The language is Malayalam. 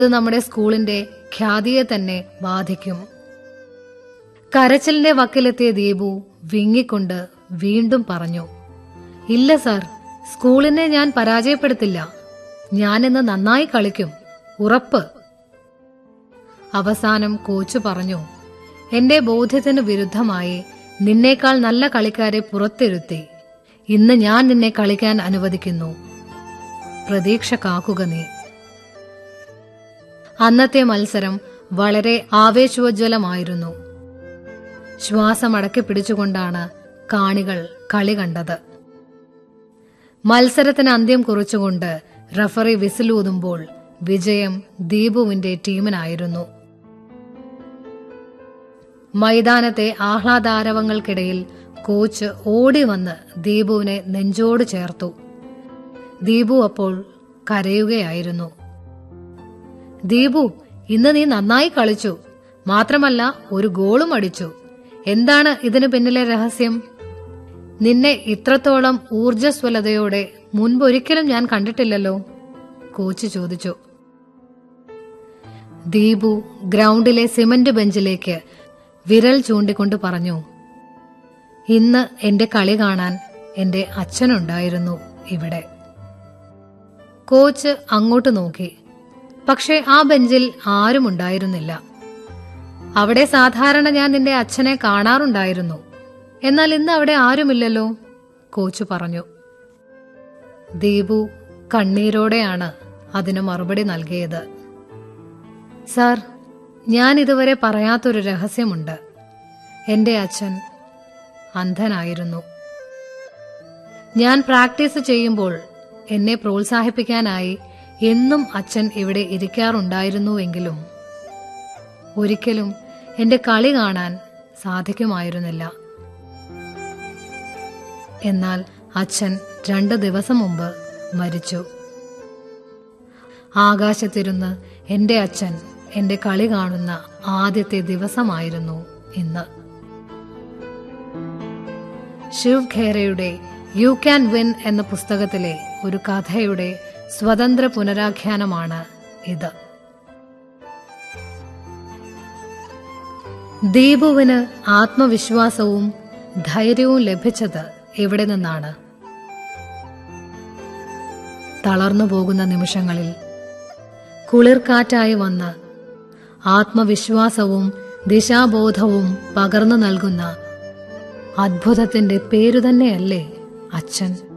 ഇത് നമ്മുടെ സ്കൂളിന്റെ ഖ്യാതിയെ തന്നെ ബാധിക്കും കരച്ചിലിന്റെ വക്കിലെത്തിയ ദീപു വിങ്ങിക്കൊണ്ട് വീണ്ടും പറഞ്ഞു ഇല്ല സാർ സ്കൂളിനെ ഞാൻ പരാജയപ്പെടുത്തില്ല ഞാനിന്ന് നന്നായി കളിക്കും ഉറപ്പ് അവസാനം കോച്ച് പറഞ്ഞു എന്റെ ബോധ്യത്തിന് വിരുദ്ധമായി നിന്നേക്കാൾ നല്ല കളിക്കാരെ പുറത്തിരുത്തി ഇന്ന് ഞാൻ നിന്നെ കളിക്കാൻ അനുവദിക്കുന്നു പ്രതീക്ഷ കാക്കുക നീ അന്നത്തെ മത്സരം വളരെ ആവേശോജ്വലമായിരുന്നു ശ്വാസമടക്കി പിടിച്ചുകൊണ്ടാണ് കാണികൾ കളി കണ്ടത് മത്സരത്തിന് അന്ത്യം കുറിച്ചുകൊണ്ട് റഫറി വിസിലൂതുമ്പോൾ വിജയം ദീപുവിന്റെ ടീമിനായിരുന്നു മൈതാനത്തെ ആഹ്ലാദാരവങ്ങൾക്കിടയിൽ കോച്ച് ഓടി വന്ന് ദീപുവിനെ നെഞ്ചോട് ചേർത്തു ദീപു അപ്പോൾ കരയുകയായിരുന്നു ദീപു ഇന്ന് നീ നന്നായി കളിച്ചു മാത്രമല്ല ഒരു ഗോളും അടിച്ചു എന്താണ് ഇതിനു പിന്നിലെ രഹസ്യം നിന്നെ ഇത്രത്തോളം ഊർജസ്വലതയോടെ മുൻപൊരിക്കലും ഞാൻ കണ്ടിട്ടില്ലല്ലോ കോച്ച് ചോദിച്ചു ദീപു ഗ്രൗണ്ടിലെ സിമന്റ് ബെഞ്ചിലേക്ക് വിരൽ ചൂണ്ടിക്കൊണ്ട് പറഞ്ഞു ഇന്ന് എന്റെ കളി കാണാൻ എന്റെ അച്ഛനുണ്ടായിരുന്നു ഇവിടെ കോച്ച് അങ്ങോട്ട് നോക്കി പക്ഷെ ആ ബെഞ്ചിൽ ആരും ഉണ്ടായിരുന്നില്ല അവിടെ സാധാരണ ഞാൻ നിന്റെ അച്ഛനെ കാണാറുണ്ടായിരുന്നു എന്നാൽ ഇന്ന് അവിടെ ആരുമില്ലല്ലോ കോച്ച് പറഞ്ഞു ദീപു കണ്ണീരോടെയാണ് അതിന് മറുപടി നൽകിയത് സാർ ഞാൻ ഇതുവരെ പറയാത്തൊരു രഹസ്യമുണ്ട് എന്റെ അച്ഛൻ അന്ധനായിരുന്നു ഞാൻ പ്രാക്ടീസ് ചെയ്യുമ്പോൾ എന്നെ പ്രോത്സാഹിപ്പിക്കാനായി എന്നും അച്ഛൻ ഇവിടെ ഇരിക്കാറുണ്ടായിരുന്നുവെങ്കിലും ഒരിക്കലും എന്റെ കളി കാണാൻ സാധിക്കുമായിരുന്നില്ല എന്നാൽ അച്ഛൻ രണ്ട് ദിവസം മുമ്പ് മരിച്ചു ആകാശത്തിരുന്ന് എന്റെ അച്ഛൻ എന്റെ കളി കാണുന്ന ആദ്യത്തെ ദിവസമായിരുന്നു ഇന്ന് ശിവ് ഖേരയുടെ യു ക്യാൻ വിൻ എന്ന പുസ്തകത്തിലെ ഒരു കഥയുടെ സ്വതന്ത്ര പുനരാഖ്യാനമാണ് ഇത് ദീപുവിന് ആത്മവിശ്വാസവും ധൈര്യവും ലഭിച്ചത് എവിടെ നിന്നാണ് തളർന്നു പോകുന്ന നിമിഷങ്ങളിൽ കുളിർക്കാറ്റായി വന്ന് ആത്മവിശ്വാസവും ദിശാബോധവും പകർന്നു നൽകുന്ന അദ്ഭുതത്തിന്റെ പേരു തന്നെയല്ലേ അച്ഛൻ